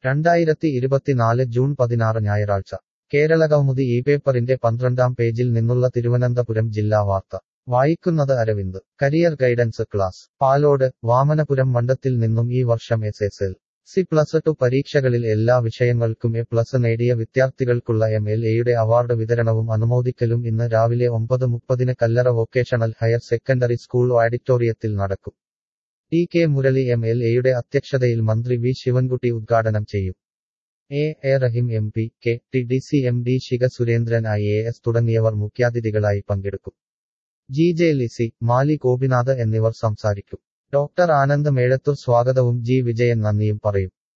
രണ്ടായിരത്തി ഇരുപത്തിനാല് ജൂൺ പതിനാറ് ഞായറാഴ്ച കേരളകൗമുദി ഈ പേപ്പറിന്റെ പന്ത്രണ്ടാം പേജിൽ നിന്നുള്ള തിരുവനന്തപുരം ജില്ലാ വാർത്ത വായിക്കുന്നത് Aravind career guidance class Palode Vamanapuram മണ്ഡത്തിൽ നിന്നും ഈ വർഷം S S L C plus two പരീക്ഷകളിൽ എല്ലാ വിഷയങ്ങൾക്കും എ പ്ലസ് നേടിയ വിദ്യാർത്ഥികൾക്കുള്ള എം എൽ എയുടെ അവാർഡ് വിതരണവും അനുമോദിക്കലും ഇന്ന് രാവിലെ ഒമ്പത് മുപ്പതിന് Kallara vocational higher secondary school ഓഡിറ്റോറിയത്തിൽ നടക്കും T K Murali M L എയുടെ അധ്യക്ഷതയിൽ മന്ത്രി വി ശിവൻകുട്ടി ഉദ്ഘാടനം ചെയ്യും A A Rahim M P K T D C M D Shikha Surendran I A S തുടങ്ങിയവർ മുഖ്യാതിഥികളായി പങ്കെടുക്കും ജി ജെ ലിസി മാലി ഗോപിനാഥ് എന്നിവർ സംസാരിക്കും ഡോക്ടർ ആനന്ദ് മേഴത്തൂർ സ്വാഗതവും ജി വിജയൻ നന്ദിയും പറയും